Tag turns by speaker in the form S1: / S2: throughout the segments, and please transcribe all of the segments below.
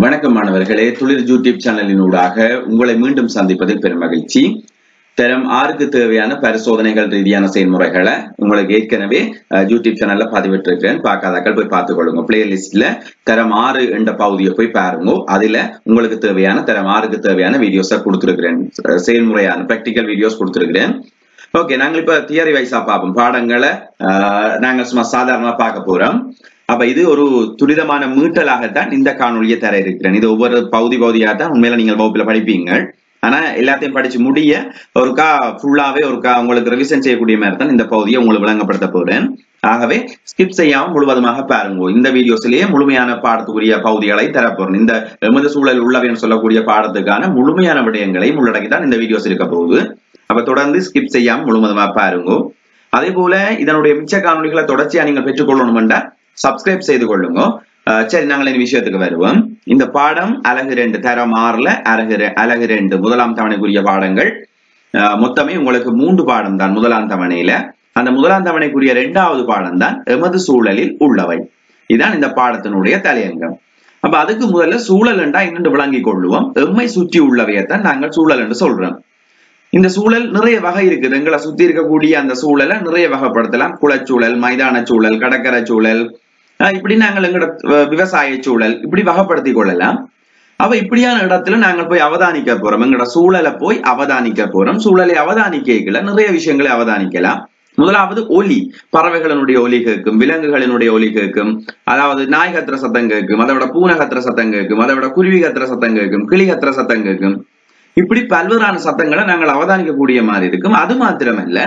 S1: வணக்கம் மாணவர்களே துளிர் யூடியூப் சேனலின் ஊடாக உங்களை மீண்டும் சந்திப்பதில் பெரும் மகிழ்ச்சி தரம் ஆறுக்கு தேவையான பரிசோதனைகள் ரீதியான செயல்முறைகளை உங்களுக்கு ஏற்கனவே அஹ், யூடியூப் சேனல்ல பதிவிட்டிருக்கிறேன் பார்க்காதாக்கள் போய் பார்த்துக்கொள்ளுங்க பிளேலிஸ்ட்ல தரம் ஆறு என்ற பகுதியை போய் பாருங்க அதுல உங்களுக்கு தேவையான தரம் ஆறுக்கு தேவையான வீடியோஸை கொடுத்திருக்கிறேன் அஹ், செயல்முறையான பிராக்டிக்கல் வீடியோஸ் கொடுத்திருக்கிறேன் ஓகே நாங்கள் இப்ப தியரி வைஸா பார்ப்போம் பாடங்களை அஹ், நாங்கள் சும்மா சாதாரணமா பார்க்க போறோம் அப்ப இது ஒரு துரிதமான மீட்டலாகத்தான் இந்த காணொலியை தர இருக்கிறேன் இது ஒவ்வொரு பகுதி பகுதியாக தான் உண்மையில நீங்கள் வகுப்புல படிப்பீங்க ஆனா எல்லாத்தையும் படிச்சு முடிய ஒருக்கா ஃபுல்லாவே ஒருக்கா உங்களுக்கு ரிவிஷன் செய்யக்கூடிய மாதிரி தான் இந்த பகுதியை உங்களுக்கு விளங்கப்படுத்த போறேன் ஆகவே ஸ்கிப் செய்யாம முழுவதுமாக பாருங்க இந்த வீடியோஸ்லயே முழுமையான பாடத்துக்குரிய பகுதிகளை தரப்போறேன் இந்த எமது சூழல் உள்ளவைன்னு சொல்லக்கூடிய பாடத்துக்கான முழுமையான விடயங்களையும் உள்ளடக்கி தான் இந்த வீடியோஸ் இருக்க போகுது அப்ப தொடர்ந்து ஸ்கிப் செய்யாம முழுவதுமா பாருங்க அதே போல இதனுடைய மிச்ச காணொலிகளை தொடர்ச்சியா நீங்கள் பெற்றுக்கொள்ளணும்டா சப்ஸ்கிரைப் செய்து கொள்ளுங்க அஹ் சரி நாங்கள் இந்த விஷயத்துக்கு வருவோம் இந்த பாடம் அழகு ரெண்டு தரம் ஆறுல அழகு ரெ- அழகு ரெண்டு முதலாம் தவணைக்குரிய பாடங்கள் அஹ் மொத்தமே உங்களுக்கு மூன்று பாடம் தான் முதலாம் தவணையில அந்த முதலாம் தவணைக்குரிய இரண்டாவது பாடம் தான் எமது சூழலில் உள்ளவை இதுதான் இந்த பாடத்தினுடைய தலையங்கம் அப்ப அதுக்கு முதல்ல சூழல் என்றா என்னென்று விளங்கிக் கொள்ளுவோம் எம்மை சுற்றி உள்ளவையத்தான் நாங்கள் சூழல் என்று சொல்றோம் இந்த சூழல் நிறைய வகை இருக்குது எங்களை சுத்தி இருக்கக்கூடிய அந்த சூழலை நிறைய வகைப்படுத்தலாம் குளச்சூழல் மைதான சூழல் கடற்கரை சூழல் அஹ் இப்படி நாங்கள் எங்களோட அஹ், விவசாய சூழல் இப்படி வகைப்படுத்திக் கொள்ளலாம் அப்ப இப்படியான இடத்துல நாங்கள் போய் அவதானிக்க போறோம் எங்களோட சூழலை போய் அவதானிக்க போறோம் சூழலை அவதானிக்கல நிறைய விஷயங்களை அவதானிக்கலாம் முதலாவது ஒலி பறவைகளினுடைய ஒலி கேட்கும் விலங்குகளினுடைய ஒலி கேட்கும் அதாவது நாய் கத்துற சத்தம் கேட்கும் அதை விட பூனை கத்துற சத்தம் கேட்கும் அதை விட குருவி கத்துற சத்தம் கேட்கும் கிளி கத்துற சத்தம் கேட்கும் இப்படி பல்வேறான சத்தங்களை நாங்கள் அவதானிக்கக்கூடிய மாதிரி இருக்கும் அது மாத்திரமல்ல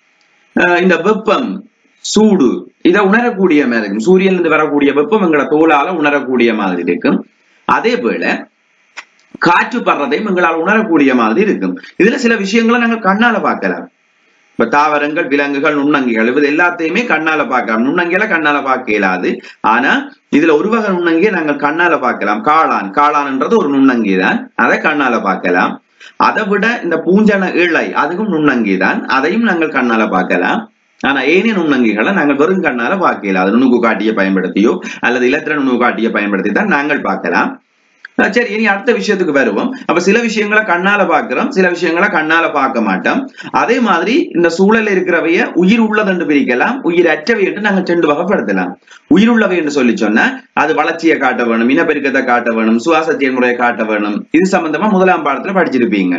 S1: அஹ் இந்த வெப்பம் சூடு இதை உணரக்கூடிய மாதிரி இருக்கும் சூரியன்ல இருந்து வரக்கூடிய வெப்பம் எங்களோட தோலால உணரக்கூடிய மாதிரி இருக்கும் அதே போல காற்று படுறதையும் எங்களால் உணரக்கூடிய மாதிரி இருக்கும் இதுல சில விஷயங்களை நாங்கள் கண்ணால பார்க்கலாம் இப்ப தாவரங்கள் விலங்குகள் நுண்ணங்கிகள் இது எல்லாத்தையுமே கண்ணால பார்க்கலாம் நுண்ணங்கிகளை கண்ணால பார்க்க இயலாது ஆனா இதுல ஒரு வகை நுண்ணங்கியை நாங்கள் கண்ணால பார்க்கலாம் காளான் காளான்ன்றது ஒரு நுண்ணங்கி தான் அதை கண்ணால பார்க்கலாம் அதை விட இந்த பூஞ்சன இழை அதுவும் நுண்ணங்கி தான் அதையும் நாங்கள் கண்ணால பார்க்கலாம் ஆனா ஏனைய நுண்ணங்கிகளை நாங்கள் வெறும் கண்ணால பார்க்கல அது நுணுக்கு காட்டியை பயன்படுத்தியோ அல்லது இலத்திர நுணுக்கு காட்டியை பயன்படுத்தி தான் நாங்கள் பார்க்கலாம் அஹ் சரி இனி அடுத்த விஷயத்துக்கு வருவோம் அப்ப சில விஷயங்களை கண்ணால பார்க்கிறோம் சில விஷயங்களை கண்ணால பார்க்க மாட்டோம் அதே மாதிரி இந்த சூழல்ல இருக்கிறவைய உயிர் உள்ளதென்று பிரிக்கலாம் உயிர் அற்றவை என்று நாங்கள் ரெண்டு வகைப்படுத்தலாம் உயிர் உள்ளவை என்று சொல்லி சொன்னா அது வளர்ச்சியை காட்ட வேணும் இனப்பெருக்கத்தை காட்ட வேணும் சுவாச செயல்முறையை காட்ட வேணும் இது சம்பந்தமா முதலாம் பாடத்துல படிச்சிருப்பீங்க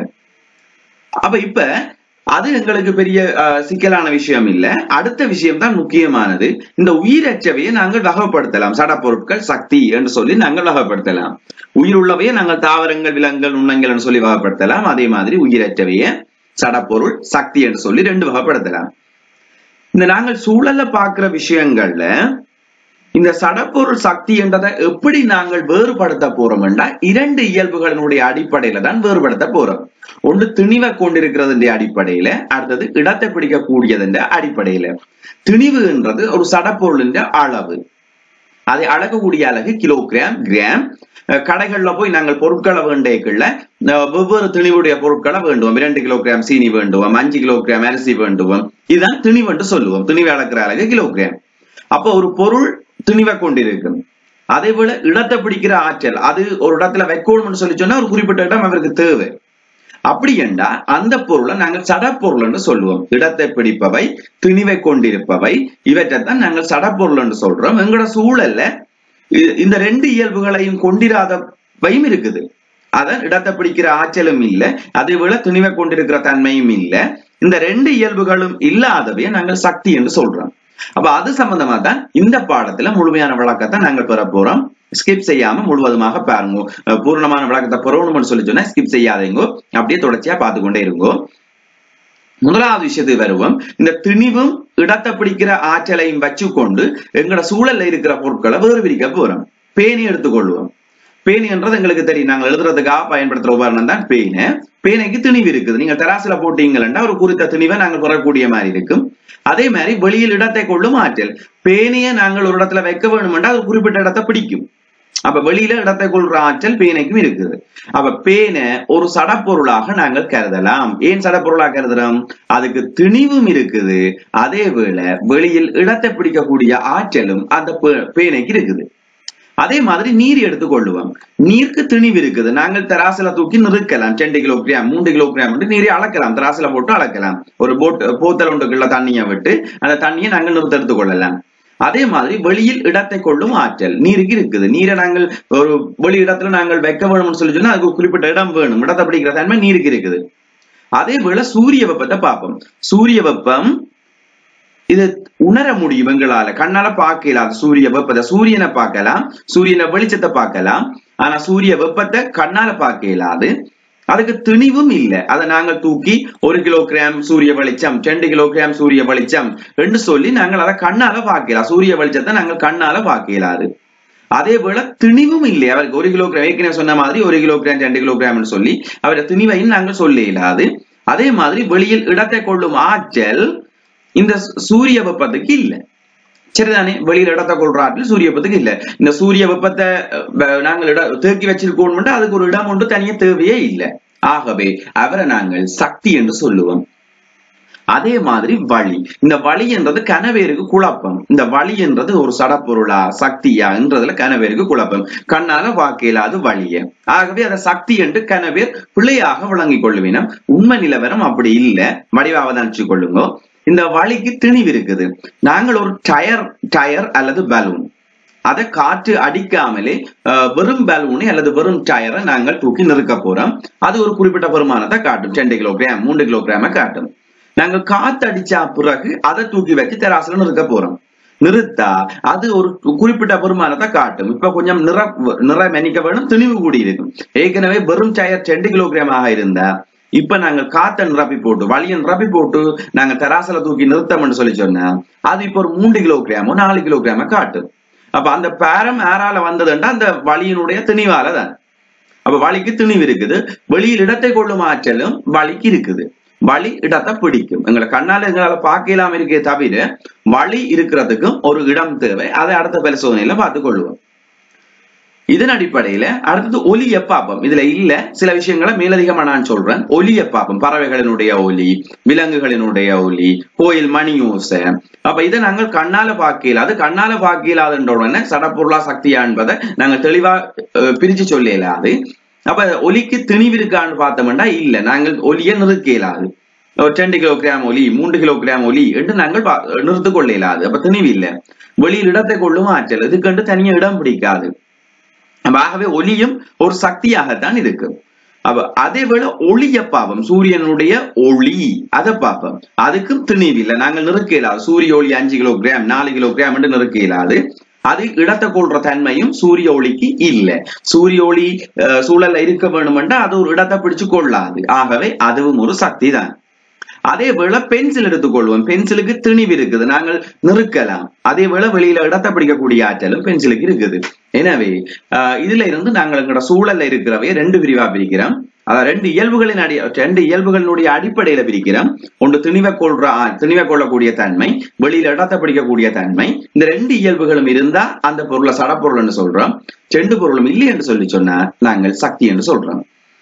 S1: அப்ப இப்ப அது எங்களுக்கு பெரிய அஹ், சிக்கலான விஷயம் இல்ல அடுத்த விஷயம் தான் முக்கியமானது இந்த உயிரற்றவையை நாங்கள் வகைப்படுத்தலாம் சடப்பொருட்கள் சக்தி என்று சொல்லி நாங்கள் வகைப்படுத்தலாம் உயிர் உள்ளவையை நாங்கள் தாவரங்கள் விலங்குகள் நுண்ணங்கள் என்று சொல்லி வகைப்படுத்தலாம் அதே மாதிரி உயிரற்றவையை சடப்பொருள் சக்தி என்று சொல்லி ரெண்டு வகைப்படுத்தலாம் இந்த நாங்கள் சூழல்ல பார்க்கிற விஷயங்கள்ல இந்த சடப்பொருள் சக்தி என்றதை எப்படி நாங்கள் வேறுபடுத்த போறோம் என்றால் இரண்டு இயல்புகளினுடைய அடிப்படையில தான் வேறுபடுத்த போறோம் ஒன்று திணிவை கொண்டிருக்கிறது அடிப்படையில அடுத்தது இடத்தை பிடிக்கக்கூடியது என்ற அடிப்படையில திணிவு என்றது ஒரு சடப்பொருளின் அளவு அதை அளக்கக்கூடிய அலகு கிலோகிராம் கிராம் அஹ் கடைகள்ல போய் நாங்கள் பொருட்களை வேண்டியக்குள்ள அஹ் வெவ்வேறு திணிவுடைய பொருட்களை வேண்டுவோம் இரண்டு கிலோகிராம் சீனி வேண்டுவோம் அஞ்சு கிலோகிராம் அரிசி வேண்டுவோம் இதுதான் திணிவு என்று சொல்லுவோம் திணிவு அளக்கிற அலகு கிலோகிராம் அப்போ ஒரு பொருள் திணிவை கொண்டிருக்கும் அதே போல இடத்தை பிடிக்கிற ஆற்றல் அது ஒரு இடத்துல வைக்கணும்னு சொல்லி சொன்னா ஒரு குறிப்பிட்ட இடம் அவருக்கு தேவை அப்படி என்றா அந்த பொருளை நாங்கள் சடப்பொருள் என்று சொல்லுவோம் இடத்தை பிடிப்பவை திணிவை கொண்டிருப்பவை இவற்றைத்தான் நாங்கள் சடப்பொருள் என்று சொல்றோம் எங்களோட சூழல்ல இ- இந்த ரெண்டு இயல்புகளையும் கொண்டிராதவையும் இருக்குது அதான் இடத்தை பிடிக்கிற ஆற்றலும் இல்ல அதே போல துணிவை கொண்டிருக்கிற தன்மையும் இல்ல இந்த ரெண்டு இயல்புகளும் இல்லாதவையை நாங்கள் சக்தி என்று சொல்றோம் அப்ப அது சம்பந்தமா தான் இந்த பாடத்துல முழுமையான விளக்கத்தை நாங்கள் பெற போறோம் ஸ்கிப் செய்யாம முழுவதுமாக பாருங்க அஹ் பூர்ணமான விளக்கத்தை பெறணும்னு சொல்லி சொன்னா ஸ்கிப் செய்யாதீங்க அப்படியே தொடர்ச்சியா பார்த்து கொண்டே இருங்கோ முதலாவது விஷயத்துக்கு வருவோம் இந்த திணிவும் இடத்தை பிடிக்கிற ஆற்றலையும் வச்சுக்கொண்டு எங்களோட சூழல்ல இருக்கிற பொருட்களை வேறு பிரிக்க போறோம் பேணி எடுத்துக்கொள்வோம் பேணி என்றது எங்களுக்கு தெரியும் நாங்கள் எழுதுறதுக்காக பயன்படுத்துற உபகரணம் தான் பேனு பேனைக்கு திணிவு இருக்குது நீங்க தராசுல போட்டீங்கன்னா ஒரு குறித்த திணிவை நாங்கள் பெறக்கூடிய மாதிரி இருக்கும் அதே மாதிரி வெளியில் இடத்தை கொள்ளும் ஆற்றல் பேனையை நாங்கள் ஒரு இடத்துல வைக்க வேணுமென்றா அது குறிப்பிட்ட இடத்தை பிடிக்கும் அப்ப வெளியில இடத்தை கொள்ற ஆற்றல் பேனைக்கும் இருக்குது அப்ப பேனை ஒரு சடப்பொருளாக நாங்கள் கருதலாம் ஏன் சடப்பொருளாக கருதுறோம் அதுக்கு திணிவும் இருக்குது அதே வேளை வெளியில் இடத்தை பிடிக்கக்கூடிய ஆற்றலும் அந்த பே- பேனைக்கு இருக்குது அதே மாதிரி நீர் எடுத்துக்கொள்ளுவோம் நீருக்கு திணிவு இருக்குது நாங்கள் தராசில தூக்கி நிறுக்கலாம் ரெண்டு கிலோகிராம் மூன்று கிலோகிராம் நீரை அளக்கலாம் தராசில போட்டு அளக்கலாம் ஒரு போட் போத்தல் ஒன்றுக்குள்ள தண்ணியை விட்டு அந்த தண்ணியை நாங்கள் நிறுத்த எடுத்துக் கொள்ளலாம் அதே மாதிரி வெளியில் இடத்தை கொள்ளும் ஆற்றல் நீருக்கு இருக்குது நீரை நாங்கள் ஒரு வெளி இடத்துல நாங்கள் வைக்க வேணும்னு சொல்லி சொன்னா அதுக்கு ஒரு குறிப்பிட்ட இடம் வேணும் இடத்தை பிடிக்கிற தன்மை நீருக்கு இருக்குது அதே போல சூரிய வெப்பத்தை பார்ப்போம் சூரிய வெப்பம் இது உணர முடியும் எங்களால கண்ணால பார்க்கலாம் சூரிய வெப்பத்தை சூரியனை பார்க்கலாம் சூரியனை வெளிச்சத்தை பார்க்கலாம் ஆனா சூரிய வெப்பத்தை கண்ணால பார்க்க இயலாது அதுக்கு திணிவும் இல்லை அதை நாங்கள் தூக்கி ஒரு கிலோகிராம் சூரிய வெளிச்சம் ரெண்டு கிலோகிராம் சூரிய வெளிச்சம் என்று சொல்லி நாங்கள் அதை கண்ணால பார்க்கலாம் சூரிய வெளிச்சத்தை நாங்கள் கண்ணால பார்க்க இயலாது அதே போல திணிவும் இல்லை அவருக்கு ஒரு கிலோகிராம் ஏற்கனவே சொன்ன மாதிரி ஒரு கிலோகிராம் ரெண்டு கிலோகிராம்னு சொல்லி அவருடைய திணிவையும் நாங்கள் சொல்ல இயலாது அதே மாதிரி வெளியில் இடத்தை கொள்ளும் ஆற்றல் இந்த சூரிய வெப்பத்துக்கு இல்லை சரிதானே வெளியில இடத்தை கொள்ற ஆற்றல் சூரிய வெப்பத்துக்கு இல்ல இந்த சூரிய வெப்பத்தை அஹ், நாங்கள் இட தேக்கி வச்சிருக்கோம் அதுக்கு ஒரு இடம் ஒன்று தனியா தேவையே இல்லை ஆகவே அவரை நாங்கள் சக்தி என்று சொல்லுவோம் அதே மாதிரி வழி இந்த வழி என்றது கனவேருக்கு குழப்பம் இந்த வழி என்றது ஒரு சடப்பொருளா சக்தியா என்றதுல கனவேருக்கு குழப்பம் கண்ணால வாக்கையில அது வழிய ஆகவே அதை சக்தி என்று கனவேர் பிள்ளையாக விளங்கிக் கொள்ளுவினம் உண்மை நிலவரம் அப்படி இல்ல வடிவாக நினைச்சு கொள்ளுங்க இந்த வழிக்கு திணிவு இருக்குது நாங்கள் ஒரு டயர் டயர் அல்லது பலூன் அதை காற்று அடிக்காமலே அஹ், வெறும் பலூனை அல்லது வெறும் டயரை நாங்கள் தூக்கி நிறுக்க போறோம் அது ஒரு குறிப்பிட்ட பெருமானத்தை காட்டும் ரெண்டு கிலோகிராம் மூன்று கிலோகிராம காட்டும் நாங்கள் காத்து அடிச்சா பிறகு அதை தூக்கி வச்சு தெராசுல நிறுத்த போறோம் நிறுத்தா அது ஒரு குறிப்பிட்ட பெருமானத்தை காட்டும் இப்ப கொஞ்சம் நிற நிற மெனிக்க வேணும் திணிவு கூடி இருக்கும் ஏற்கனவே வெறும் டயர் ரெண்டு கிலோகிராமாக இருந்தா இப்ப நாங்க காத்த நிரப்பி போட்டு வழியை நிரப்பி போட்டு நாங்க தெராசுல தூக்கி நிறுத்தம்னு சொல்லி சொன்னா அது இப்ப ஒரு மூன்று கிலோகிராமோ நாலு கிலோகிராம காட்டும் அப்ப அந்த பேரம் யாரால வந்ததுன்னா அந்த வழியினுடைய திணிவால தான் அப்ப வலிக்கு திணிவு இருக்குது வெளியில் இடத்தை கொள்ளும் ஆற்றலும் வலிக்கு இருக்குது வலி இடத்தை பிடிக்கும் எங்களை கண்ணால எங்களால பார்க்கலாம் இருக்கே தவிர வலி இருக்கிறதுக்கும் ஒரு இடம் தேவை அதை அடுத்த பரிசோதனையில பார்த்துக் கொள்வோம் இதன் அடிப்படையில அடுத்தது ஒலிய பாப்பம் இதுல இல்ல சில விஷயங்களை மேலதிகமா நான் சொல்றேன் ஒலிய பாப்பம் பறவைகளினுடைய ஒலி விலங்குகளினுடைய ஒலி கோயில் மணி ஓசை அப்ப இதை நாங்கள் கண்ணால பார்க்கல அது கண்ணால பார்க்கலாதுன்ற உடனே சடப்பொருளா சக்தியா என்பதை நாங்கள் தெளிவா அஹ், பிரிச்சு சொல்லலாது அப்ப ஒலிக்கு திணிவு இருக்கான்னு பார்த்தோம்னா இல்ல நாங்கள் ஒலியை நிறுத்த இயலாது ஒரு ரெண்டு கிலோகிராம் ஒலி மூன்று கிலோகிராம் ஒலி என்று நாங்கள் பா- நிறுத்திக் கொள்ள இயலாது அப்ப திணிவு இல்லை வெளியில் இடத்தை கொள்ளும் ஆற்றல் இதுக்கென்று தனியா இடம் பிடிக்காது அப்ப ஆகவே ஒளியும் ஒரு சக்தியாகத்தான் இருக்கு அப்ப அதே போல ஒளிய பாவம் சூரியனுடைய ஒளி அதை பார்ப்போம் அதுக்கும் திணிவு இல்லை நாங்கள் நிறுக்க இயலாது சூரிய ஒளி அஞ்சு கிலோகிராம் நாலு கிலோகிராம் என்று நிறுக்க இயலாது அது இடத்தை கொள்ற தன்மையும் சூரிய ஒளிக்கு இல்ல சூரிய ஒளி அஹ், சூழல்ல இருக்க வேணுமென்றா அது ஒரு இடத்தை பிடிச்சு கொள்ளாது ஆகவே அதுவும் ஒரு சக்தி தான் அதே போல பென்சில் எடுத்துக்கொள்வோம் பென்சிலுக்கு திணிவு இருக்குது நாங்கள் நிறுக்கலாம் அதே போல வெளியில இடத்தை பிடிக்கக்கூடிய ஆற்றலும் பென்சிலுக்கு இருக்குது எனவே ஆஹ் இதுல இருந்து நாங்கள் எங்களோட சூழல்ல இருக்கிறவைய ரெண்டு பிரிவா பிரிக்கிறோம் அதாவது ரெண்டு இயல்புகளின் அடி ரெண்டு இயல்புகளினுடைய அடிப்படையில பிரிக்கிறோம் ஒன்று திணிவை கொள்ற ஆ- திணிவை கொள்ளக்கூடிய தன்மை வெளியில இடத்தை பிடிக்கக்கூடிய தன்மை இந்த ரெண்டு இயல்புகளும் இருந்தா அந்த பொருளை சடப்பொருள்னு சொல்றோம் ரெண்டு பொருளும் இல்லை என்று சொல்லி சொன்னா நாங்கள் சக்தி என்று சொல்றோம்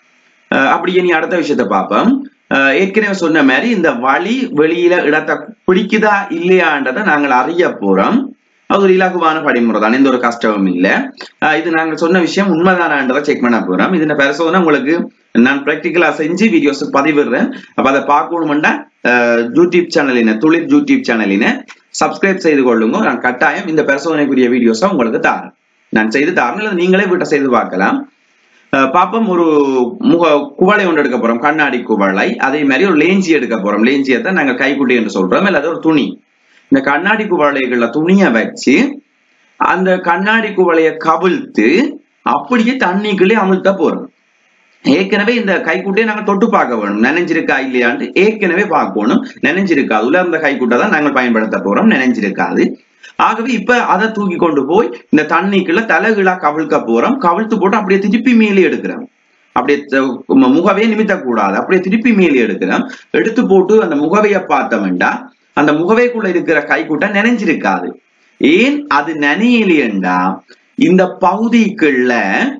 S1: அஹ் அப்படியே நீ அடுத்த விஷயத்தை பார்ப்போம் அஹ் ஏற்கனவே சொன்ன மாதிரி இந்த வழி வெளியில இடத்தை பிடிக்குதா இல்லையான்றதை நாங்கள் அறிய போறோம் அது ஒரு இலகுவான படிமுறை தான் எந்த ஒரு கஷ்டமும் இல்ல அஹ் இது நாங்கள் சொன்ன விஷயம் உண்மைதானான்றதை செக் பண்ண போறோம் இதுல பரிசோதனை உங்களுக்கு நான் பிராக்டிக்கலா செஞ்சு வீடியோஸ் பதிவிடுறேன் அப்ப அதை பார்க்கணும்னா அஹ் யூடியூப் சேனலின துளிர் யூடியூப் சேனலின சப்ஸ்கிரைப் செய்து கொள்ளுங்க நான் கட்டாயம் இந்த பரிசோதனைக்குரிய வீடியோஸை உங்களுக்கு தாரேன் நான் செய்து தாரேன் இல்லை நீங்களே வீட்டை செய்து பார்க்கலாம் அஹ் பாப்போம் ஒரு முக குவளை ஒன்று எடுக்க போறோம் கண்ணாடி குவளை அதே மாதிரி ஒரு லேஞ்சி எடுக்க போறோம் லேஞ்சியை தான் நாங்க கைக்குட்டி என்று சொல்றோம் அல்லது ஒரு துணி இந்த கண்ணாடி குவளைகள்ல துணியை வச்சு அந்த கண்ணாடி குவளைய கவிழ்த்து அப்படியே தண்ணிக்குள்ளே அமுழ்த்த போறோம் ஏற்கனவே இந்த கைக்குட்டையை நாங்க தொட்டு பார்க்க வேணும் நினைஞ்சிருக்கா இல்லையான்ட்டு ஏற்கனவே பார்க்கணும் நினைஞ்சிருக்காது உலர்ந்த கைக்குட்டை தான் நாங்கள் பயன்படுத்த போறோம் நினைஞ்சிருக்காது ஆகவே இப்ப அதை தூக்கி கொண்டு போய் இந்த தண்ணிக்குள்ள தலைகீழா கவிழ்க்க போறோம் கவிழ்த்து போட்டு அப்படியே திருப்பி மேலே எடுக்கிறோம் அப்படியே த- மு- முகவையை நிமித்த கூடாது அப்படியே திருப்பி மேலே எடுக்கிறோம் எடுத்து போட்டு அந்த முகவைய பார்த்தோம்டா அந்த முகவைக்குள்ள இருக்கிற கைக்குட்டை நினைஞ்சிருக்காது ஏன் அது நனையலையண்டா இந்த பகுதிக்குள்ள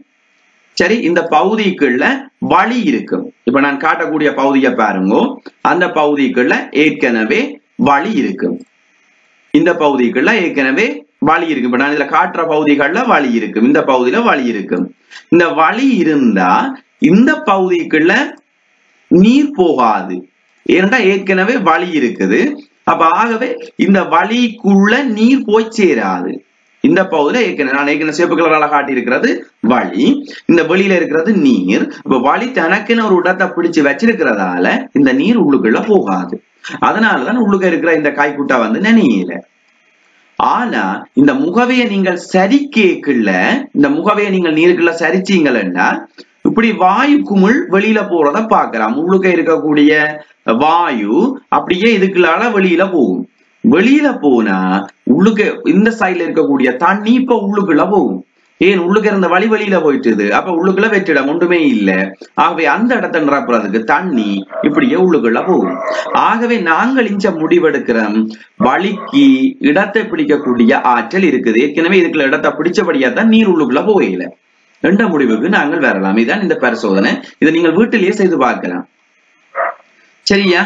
S1: சரி இந்த பகுதிக்குள்ள வழி இருக்கும் இப்ப நான் காட்டக்கூடிய பகுதியை பாருங்க அந்த பகுதிக்குள்ள ஏற்கனவே வழி இருக்கும் இந்த பகுதிக்குள்ள ஏற்கனவே வழி இருக்கு இப்ப நான் இதுல காட்டுற பகுதிகள்ல வழி இருக்கும் இந்த பகுதியில வழி இருக்கும் இந்த வழி இருந்தா இந்த பகுதிக்குள்ள நீர் போகாது ஏன்னா ஏற்கனவே வழி இருக்குது அப்ப ஆகவே இந்த வழிக்குள்ள நீர் போய் சேராது இந்த பகுதியில ஏற்கனவே நான் ஏற்கனவே சிவப்பு கலரால காட்டி இருக்கிறது வழி இந்த வெளியில இருக்கிறது நீர் இப்ப வழி தனக்குன்னு ஒரு இடத்தை பிடிச்சு வச்சிருக்கிறதால இந்த நீர் உள்ளுக்குள்ள போகாது அதனாலதான் உள்ளுக்க இருக்கிற இந்த காய்க்குட்டா வந்து நினையல ஆனா இந்த முகவையை நீங்கள் சரி கேக்கல இந்த முகவையை நீங்கள் நீருக்குள்ள சரிச்சீங்கன்னா இப்படி வாயு குமிழ் வெளியில போறத பார்க்கலாம் உள்ளுக்க இருக்கக்கூடிய வாயு அப்படியே இதுக்குள்ளால வெளியில போகும் வெளியில போனா உள்ளுக்க இந்த சைடுல இருக்கக்கூடிய தண்ணி இப்ப உள்ளுக்குள்ள போகும் ஏன் உள்ளுக்கு இருந்த வழி வழியில போயிட்டுது அப்ப உள்ளுக்குள்ள வெற்றிடம் ஒன்றுமே இல்ல ஆகவே அந்த இடத்தை நிரப்புறதுக்கு தண்ணி இப்படியே உள்ளுக்குள்ள போகும் ஆகவே நாங்கள் இஞ்ச முடிவெடுக்கிறோம் வழிக்கு இடத்தை பிடிக்கக்கூடிய ஆற்றல் இருக்குது ஏற்கனவே இதுக்குள்ள இடத்தை பிடிச்சபடியா தான் நீர் உள்ளுக்குள்ள போகல என்ற முடிவுக்கு நாங்கள் வரலாம் இதுதான் இந்த பரிசோதனை இதை நீங்கள் வீட்டிலேயே செய்து பார்க்கலாம் சரியா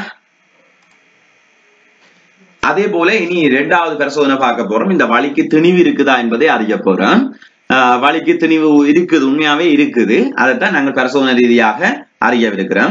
S1: அதே போல இனி இரண்டாவது பரிசோதனை பார்க்க போறோம் இந்த வழிக்கு திணிவு இருக்குதா என்பதை அறிய போறோம் ஆஹ் வழிக்கு திணிவு இருக்குது உண்மையாவே இருக்குது அதைத்தான் நாங்கள் பரிசோதனை ரீதியாக அறியவிருக்கிறோம்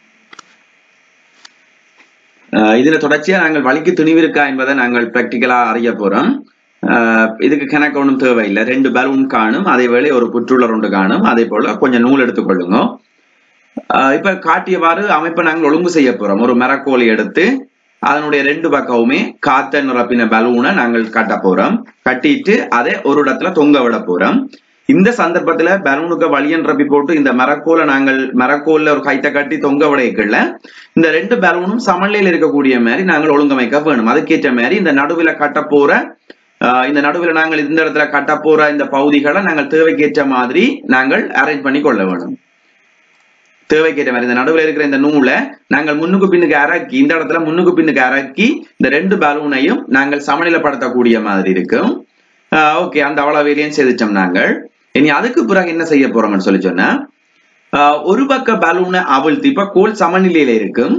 S1: ஆஹ் இதுல தொடர்ச்சியா நாங்கள் வழிக்கு திணிவு இருக்கா என்பதை நாங்கள் பிராக்டிக்கலா அறிய போறோம் ஆஹ் இதுக்கு கணக்கு ஒன்றும் தேவையில்லை ரெண்டு பலூன் காணும் அதே வேளை ஒரு புற்றுள்ளர் ஒன்று காணும் அதே போல கொஞ்சம் நூல் எடுத்துக்கொள்ளுங்க ஆஹ் இப்ப காட்டியவாறு அமைப்பை நாங்கள் ஒழுங்கு செய்ய போறோம் ஒரு மரக்கோலை எடுத்து அதனுடைய ரெண்டு பக்கமுமே காத்த நிரப்பின பலூனை நாங்கள் கட்ட போறோம் கட்டிட்டு அதை ஒரு இடத்துல தொங்க விட போறோம் இந்த சந்தர்ப்பத்துல பலூனுக்கு வழியன் ரப்பி போட்டு இந்த மரக்கோலை நாங்கள் மரக்கோல்ல ஒரு கைத்த கட்டி தொங்க விடைக்கல இந்த ரெண்டு பலூனும் சமநிலையில் இருக்கக்கூடிய மாதிரி நாங்கள் ஒழுங்கமைக்க வேணும் அதுக்கேற்ற மாதிரி இந்த நடுவில் கட்ட போற ஆஹ் இந்த நடுவில் நாங்கள் இந்த இடத்துல கட்ட போற இந்த பகுதிகளை நாங்கள் தேவைக்கேற்ற மாதிரி நாங்கள் அரேஞ்ச் பண்ணி கொள்ள வேணும் தேவைக்கேற்ற மாதிரி இந்த நடுவில் இருக்கிற இந்த நூலை நாங்கள் முன்னுக்கு பின்னுக்கு இறக்கி இந்த இடத்துல முன்னுக்கு பின்னுக்கு இறக்கி இந்த ரெண்டு பலூனையும் நாங்கள் சமநிலைப்படுத்தக்கூடிய மாதிரி இருக்கும் ஓகே அந்த அவ்வளவு வேலையும் செய்துட்டோம் நாங்கள் இனி அதுக்கு பிறகு என்ன செய்ய போறோம்னு சொல்லி சொன்னா ஆஹ் ஒரு பக்க பலூனை அவிழ்த்து இப்ப கோல் சமநிலையில இருக்கும்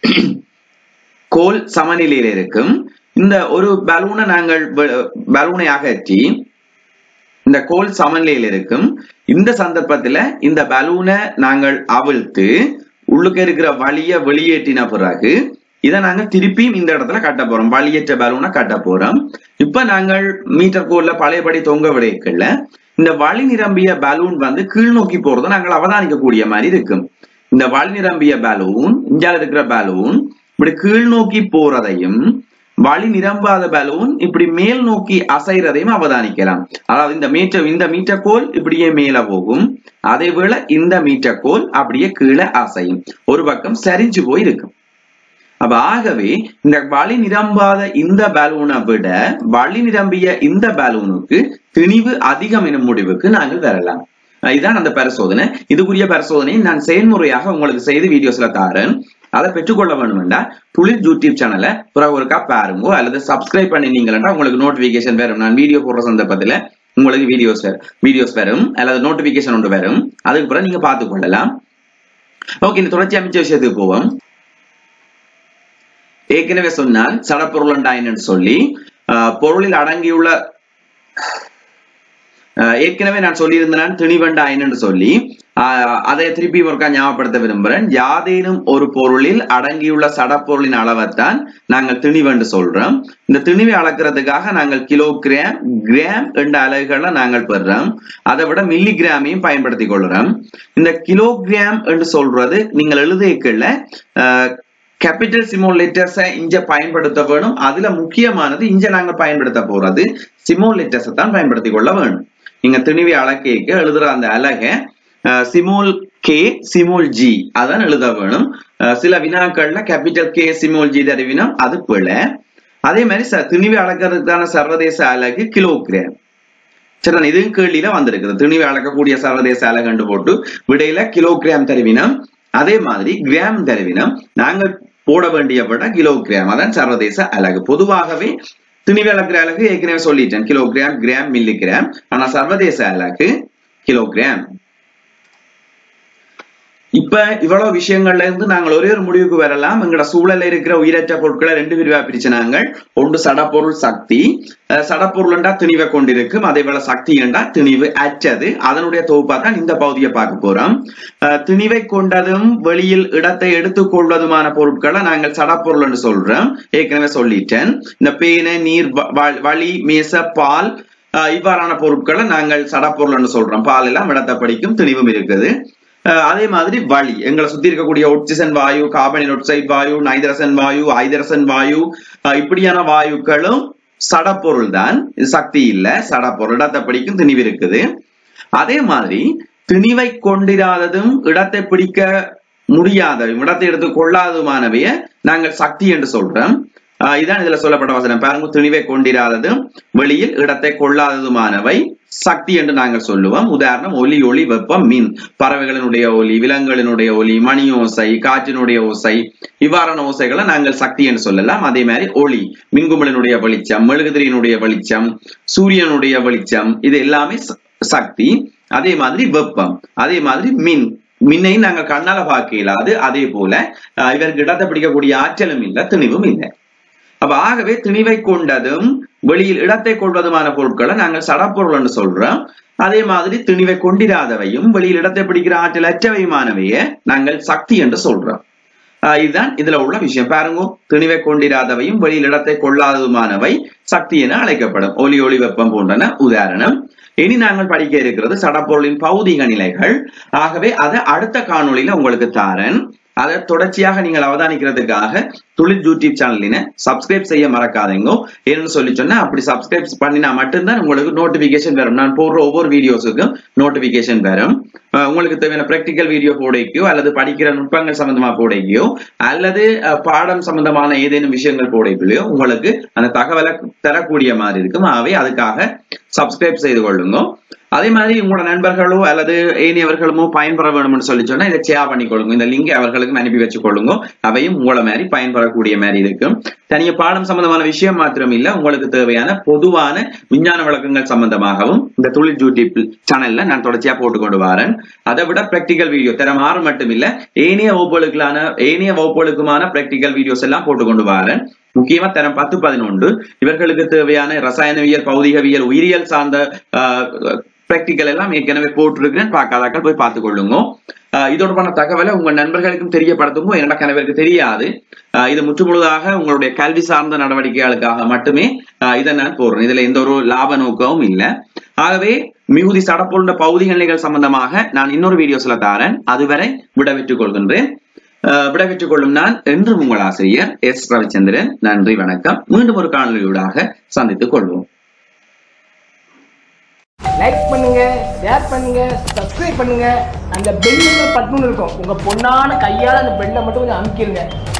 S1: கோல் சமநிலையில இருக்கும் இந்த ஒரு பலூனை நாங்கள் பலூனை அகற்றி இந்த கோல் சமநிலையில் இருக்கும் இந்த சந்தர்ப்பத்துல இந்த பலூனை நாங்கள் அவிழ்த்து உள்ளுக்கு இருக்கிற வழிய வெளியேற்றின பிறகு இதை நாங்க திருப்பியும் இந்த இடத்துல கட்ட போறோம் வழியேற்ற பலூனை கட்ட போறோம் இப்ப நாங்கள் மீட்டர் கோல்ல பழையபடி தொங்க விடைக்கல இந்த வழி நிரம்பிய பலூன் வந்து கீழ் நோக்கி போறதை நாங்கள் அவதானிக்கக்கூடிய மாதிரி இருக்கும் இந்த வழி நிரம்பிய பலூன் இந்தியாவில் இருக்கிற பலூன் இப்படி கீழ் நோக்கி போறதையும் வழி நிரம்பாத பலூன் இப்படி மேல் நோக்கி அசைறதையும் அவதானிக்கலாம் அதாவது இந்த மீட்டர் இந்த மீட்டர் கோல் இப்படியே மேல போகும் அதே வேளை இந்த மீட்டர் கோல் அப்படியே கீழே அசையும் ஒரு பக்கம் சரிஞ்சு போய் இருக்கும் அப்ப ஆகவே இந்த வழி நிரம்பாத இந்த பலூனை விட வழி நிரம்பிய இந்த பலூனுக்கு திணிவு அதிகம் எனும் முடிவுக்கு நாங்கள் வரலாம் இதுதான் அந்த பரிசோதனை இதுக்குரிய பரிசோதனை நான் செயல்முறையாக உங்களுக்கு செய்து வீடியோஸ்ல தாரேன் அதை பெற்றுக்கொள்ள வேணும்டா துளிர் யூடியூப் சேனலை பிறகு ஒருக்கா பாருங்க அல்லது சப்ஸ்கிரைப் பண்ணினீங்களா உங்களுக்கு நோட்டிபிகேஷன் வரும் நான் வீடியோ போடுற சந்தர்ப்பத்துல உங்களுக்கு வீடியோஸ் வீடியோஸ் வரும் அல்லது நோட்டிபிகேஷன் ஒன்று வரும் அதுக்கு பிறகு நீங்க பார்த்து கொள்ளலாம் ஓகே இந்த தொடர்ச்சி அமைச்ச விஷயத்துக்கு போவோம் ஏற்கனவே சொன்னால் சடப்பொருள் சொல்லி பொருளில் அடங்கியுள்ள ஏற்கனவே நான் சொல்லியிருந்தேன் திணிவண்டாயின் என்று சொல்லி அதை திருப்பி ஒருக்கா ஞாபகப்படுத்த விரும்புகிறேன் யாதேனும் ஒரு பொருளில் அடங்கியுள்ள சடப்பொருளின் அளவைத்தான் நாங்கள் திணிவென்று சொல்றோம் இந்த திணிவை அளக்கிறதுக்காக நாங்கள் கிலோகிராம் கிராம் என்ற அலகுகளை நாங்கள் பெறுறோம் அதை விட மில்லி கிராமையும் பயன்படுத்திக் கொள்றோம் இந்த கிலோகிராம் என்று சொல்றது நீங்கள் எழுதியக்கல கேபிட்டல் சிமோல் லெட்டர்ஸை இங்க பயன்படுத்த வேணும் அதுல முக்கியமானது இங்க நாங்க பயன்படுத்த போறது சிமோல் லெட்டர்ஸை தான் பயன்படுத்தி கொள்ள வேணும் நீங்க திணிவி அலக்கேக்கு எழுதுற அந்த அலகை சிமோல் கே சிமோல் ஜி அதான் எழுத வேணும் சில வினாக்கள்ல கேபிட்டல் கே சிமோல் ஜி தருவினம் அது பிழை அதே மாதிரி திணிவி அளக்கிறதுக்கான சர்வதேச அலகு கிலோகிராம் சரி இது கேள்வியில வந்திருக்குது திணிவி அளக்கக்கூடிய சர்வதேச அலகுண்டு போட்டு விடையில கிலோகிராம் தருவினம் அதே மாதிரி கிராம் தருவினம் நாங்கள் போட வேண்டிய விட கிலோகிராம் அதான் சர்வதேச அலகு பொதுவாகவே திணிவு அளக்கிற அலகு ஏற்கனவே சொல்லிட்டேன் கிலோகிராம் கிராம் மில்லிகிராம் ஆனா சர்வதேச அலகு கிலோகிராம் இப்ப இவ்வளவு விஷயங்கள்ல இருந்து நாங்கள் ஒரே ஒரு முடிவுக்கு வரலாம் எங்களோட சூழல்ல இருக்கிற உயிரற்ற பொருட்களை ரெண்டு பிரிவா பிரிச்சினாங்க ஒன்று சடப்பொருள் சக்தி அஹ் சடப்பொருள்ண்டா திணிவை கொண்டிருக்கும் அதே போல சக்தி என்றா திணிவு அற்றது அதனுடைய தொகுப்பா தான் இந்த பகுதியை பார்க்க போறோம் அஹ் திணிவை கொண்டதும் வெளியில் இடத்தை எடுத்துக்கொள்வதுமான பொருட்களை நாங்கள் சடப்பொருள் என்று சொல்றோம் ஏற்கனவே சொல்லிட்டேன் இந்த பேனை நீர் வ- வ- வளி மேச பால் அஹ் இவ்வாறான பொருட்களை நாங்கள் சடப்பொருள் என்று சொல்றோம் பால் எல்லாம் இடத்தை படிக்கும் திணிவும் இருக்குது அஹ் அதே மாதிரி வளி எங்களை சுத்தி இருக்கக்கூடிய ஒட்சிசன் வாயு கார்பன் ஒக்சைடு வாயு நைதரசன் வாயு ஐதரசன் வாயு அஹ் இப்படியான வாயுக்களும் சடப்பொருள் தான் இது சக்தி இல்ல சடப்பொருள் இடத்தை பிடிக்கும் திணிவு இருக்குது அதே மாதிரி திணிவை கொண்டிராததும் இடத்தை பிடிக்க முடியாதவையும் இடத்தை எடுத்து கொள்ளாததுமானவைய நாங்கள் சக்தி என்று சொல்றோம் ஆஹ் இதான் இதுல சொல்லப்பட்ட வசனம் பாருங்க திணிவை கொண்டிராததும் வெளியில் இடத்தை கொள்ளாததுமானவை சக்தி என்று நாங்கள் சொல்லுவோம் உதாரணம் ஒலி ஒளி வெப்பம் மின் பறவைகளினுடைய ஒலி விலங்குகளினுடைய ஒலி மணி ஓசை காற்றினுடைய ஓசை இவ்வாறான ஓசைகளை நாங்கள் சக்தி என்று சொல்லலாம் அதே மாதிரி ஒளி மின்குமலினுடைய வெளிச்சம் மெழுகுதிரியினுடைய வெளிச்சம் சூரியனுடைய வெளிச்சம் இது எல்லாமே ச- சக்தி அதே மாதிரி வெப்பம் அதே மாதிரி மின் மின்னை நாங்கள் கண்ணால பார்க்க இயலாது அதே போல அஹ், இவருக்கு இடத்தை பிடிக்கக்கூடிய ஆற்றலும் இல்லை திணிவும் இல்லை அப்ப ஆகவே திணிவை கொண்டதும் வெளியில் இடத்தை கொள்வதுமான பொருட்களை நாங்கள் சடப்பொருள் என்று சொல்றோம் அதே மாதிரி திணிவை கொண்டிராதவையும் வெளியில் இடத்தை பிடிக்கிற ஆற்றல் அற்றவையுமானவையே நாங்கள் சக்தி என்று சொல்றோம் ஆஹ் இதுதான் இதுல உள்ள விஷயம் பாருங்க திணிவை கொண்டிராதவையும் வெளியில் இடத்தை கொள்ளாததுமானவை சக்தி என அழைக்கப்படும் ஒலி ஒளி வெப்பம் போன்றன உதாரணம் இனி நாங்கள் படிக்க இருக்கிறது சடப்பொருளின் பௌதிக நிலைகள் ஆகவே அதை அடுத்த காணொளியில உங்களுக்கு தாரேன் அதை தொடர்ச்சியாக நீங்கள் அவதானிக்கிறதுக்காக துளிர் யூடியூப் சேனலினை சப்ஸ்கிரைப் செய்ய மறக்காதீங்க ஏன்னு சொல்லி சொன்னா அப்படி சப்ஸ்கிரைப் பண்ணினா மட்டும்தான் உங்களுக்கு நோட்டிபிகேஷன் வரும் நான் போடுற ஒவ்வொரு வீடியோஸுக்கும் நோட்டிபிகேஷன் வரும் அஹ் உங்களுக்கு தேவையான பிராக்டிக்கல் வீடியோ போடைக்கோ அல்லது படிக்கிற நுட்பங்கள் சம்பந்தமா போடைக்கோ அல்லது அஹ், பாடம் சம்பந்தமான ஏதேனும் விஷயங்கள் போடைக்கலையோ உங்களுக்கு அந்த தகவலை தரக்கூடிய மாதிரி இருக்கும் ஆகவே அதுக்காக சப்ஸ்கிரைப் செய்து கொள்ளுங்க அதே மாதிரி உங்களோட நண்பர்களோ அல்லது ஏனியவர்களுமோ பயன்பெற வேணும்னு சொல்லி சொன்னா இதை ஷேர் பண்ணிக்கொள்ளுங்க இந்த லிங்க் அவர்களுக்கு அனுப்பி வச்சுக்கொள்ளுங்க அவையும் உங்களை மாதிரி பயன்பெறக்கூடிய மாதிரி இருக்கும் தனிய பாடம் சம்பந்தமான விஷயம் மாத்திரம் இல்ல உங்களுக்கு தேவையான பொதுவான விஞ்ஞான விளக்கங்கள் சம்பந்தமாகவும் இந்த தொழில் யூடியூப் சேனல்ல நான் தொடர்ச்சியா போட்டு கொண்டு வரேன் அதை விட பிராக்டிக்கல் வீடியோ தரம் ஆறு மட்டும் இல்ல ஏனைய வகுப்புகளுக்கான ஏனைய வகுப்புகளுக்குமான பிராக்டிக்கல் வீடியோஸ் எல்லாம் போட்டு கொண்டு வரேன் முக்கியமா தரம் பத்து பதினொன்று இவர்களுக்கு தேவையான ரசாயனவியல் பௌதிகவியல் உயிரியல் சார்ந்த பிராக்டிக்கல் எல்லாம் ஏற்கனவே போட்டிருக்கிறேன் பார்க்காதாக்கள் போய் பார்த்துக் கொள்ளுங்க ஆஹ் இது தொடர்பான தகவலை உங்க நண்பர்களுக்கும் தெரியப்படுத்துங்க என்னோட கணவருக்கு தெரியாது ஆஹ் இது முற்றுமுழுதாக உங்களுடைய கல்வி சார்ந்த நடவடிக்கைகளுக்காக மட்டுமே ஆஹ் இதை நான் போடுறேன் இதுல எந்த ஒரு லாப நோக்கமும் இல்லை ஆகவே மிகுதி சடப்பொருண்ட பௌதிக நிலைகள் சம்பந்தமாக நான் இன்னொரு வீடியோஸ்ல தாரேன் அதுவரை விடைபெற்றுக் கொள்கின்றேன் ஆஹ் விடைபெற்றுக் கொள்ளும் நான் என்றும் உங்கள் ஆசிரியர் எஸ் ரவிச்சந்திரன் நன்றி வணக்கம் மீண்டும் ஒரு காணொலியூடாக சந்தித்துக் கொள்வோம்
S2: லைக் பண்ணுங்க ஷேர் பண்ணுங்க சப்ஸ்கிரைப் பண்ணுங்க அந்த பெல் பட்டன் இருக்கும் உங்க பொண்ணான கையால அந்த பெல்லை மட்டும் கொஞ்சம் அமுக்கிடுங்க